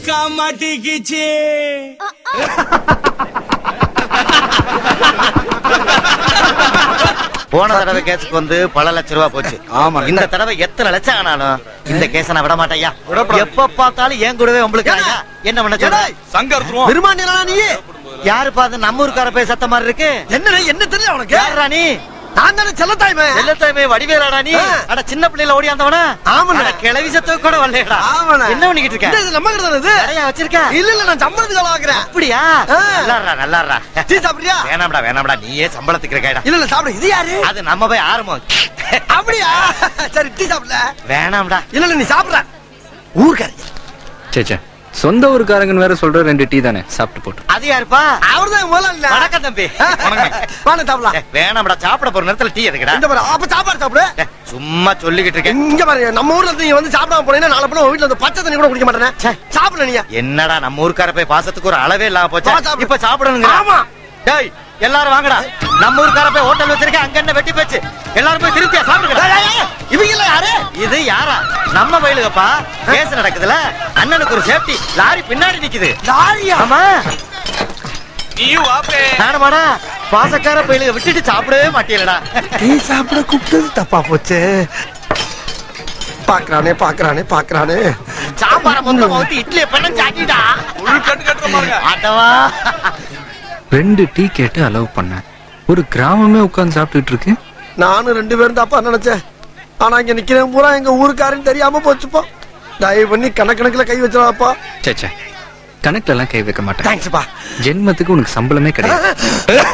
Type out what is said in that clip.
மாட்டிக்கிச்சு போன தடவை கேஸுக்கு வந்து பல லட்ச ரூபா போச்சு ஆமா. இந்த தடவை எத்தனை லட்சம் ஆனாலும் இந்த கேஸ நான் விட மாட்டேயா விடக்கூடாது. எப்ப பார்த்தாலும் என் கூடவே உங்களுக்கு ஐயா. என்ன பண்ண சொல்ற சங்கர் பெருமாண்டியா நீ யாருப்பா அது நம்ம ஊருக்கார போய் சத்த மாதிரி இருக்கு என்ன என்ன தெரியல உனக்கு யாரா நீ நான் தானே செல்லத்தாய்மே எல்லாத்தையுமே வடிவேலாடா நீ ஆ. அட சின்ன பிள்ளைல ஓடி வந்தவனா ஆமாண்ணே. அட, கிளவி சத்துக்கு கூட வரலடா ஆமாண்ணே. என்ன பண்ணிக்கிட்டு இருக்க இது நம்ம கிட்ட இது கடையா வச்சிருக்க இல்ல இல்ல நான் சம்பளத்துக்கு ஆகுறேன் அப்படியா ஆ. நல்லாடுறா நல்லாடுறா டீ சாப்பிடுறியா வேணாம்டா வேணாம்டா நீயே சம்பளத்துக்கு இருக்கைடா இல்ல இல்ல சாப்பிடு இது யாரு அது நம்ம போய் ஆரம்பம் அப்படியா சரி டீ சாப்பிடல வேணாம்டா இல்ல இல்ல நீ சாப்பிடுற ஊர்க்காரி சேச்சே சொந்த ஊருக்காரங்கன்னு வேற சொல்ற ரெண்டு டீ தானே சாப்பிட்டு போட்டு அது யாருப்பா அவர்தான் முதல்ல வணக்கம் தம்பி வாங்க சாப்பிடலாம் ஏய், வேணாம்டா சாப்பிட போற நேரத்துல டீ எதுக்குடா இந்த பாரு அப்ப சாப்பாடு சாப்பிடு ஏய், சும்மா சொல்லிக்கிட்டு இருக்கேன் இங்க பாரு நம்ம ஊர்ல இருந்து நீ வந்து சாப்பிடாம போனீங்கன்னா நாளை பிள்ளை உன் வீட்டுல வந்து பச்சை தண்ணி கூட குடிக்க மாட்டேனே ச்சே. சாப்பிடல நீ என்னடா நம்ம ஊருக்கார போய் பாசத்துக்கு ஒரு அளவே இல்லாம போச்சா வா, சாப்பிடு. இப்ப சாப்பிடணுங்க ஆமா. டேய் எல்லாரும் வாங்கடா நம்ம ஊருக்கார போய் ஹோட்டல் வச்சிருக்கேன் அங்க என்ன வெட்டி போச்சு எல்லாரும் போய் திருப்தியா சாப்பிடுங்க இவங்க இல்ல யாரு இது யாரா நம்ம வயலுகப்பா கேஸ் நடக்குதுல அண்ணனுக்கு ஒரு சேஃப்டி லாரி பின்னாடி நிக்குது லாரியா ஆமா நானுமாடா பாசக்கார பயிலுக விட்டுட்டு சாப்பிடவே மாட்டீங்களடா டீ சாப்பிட கூப்பிட்டது தப்பா போச்சு பாக்குறானே பாக்குறானே பாக்குறானே சாப்பாட மொத்தம் ஊத்தி இட்லி பண்ண சாட்டிடா அடவா ரெண்டு டீ கேட்டு அலோவ் பண்ணேன் ஒரு கிராமமே உட்கார்ந்து சாப்பிட்டுட்டு இருக்கு நானும் ரெண்டு பேரும் தப்பா நினைச்சேன் ஆனா இங்க நிக்கிறேன் பூரா எங்க ஊருக்காரன்னு தெரியாம போச்சுப்பா தயவு பண்ணி கணக்கணக்குல கை வச்சிடாப்பா சேச்சே கணக்குல எல்லாம் கை வைக்க மாட்டேன் தேங்க்ஸ்ப்பா ஜென்மத்துக்கு உனக்கு சம்பளமே கிடையாது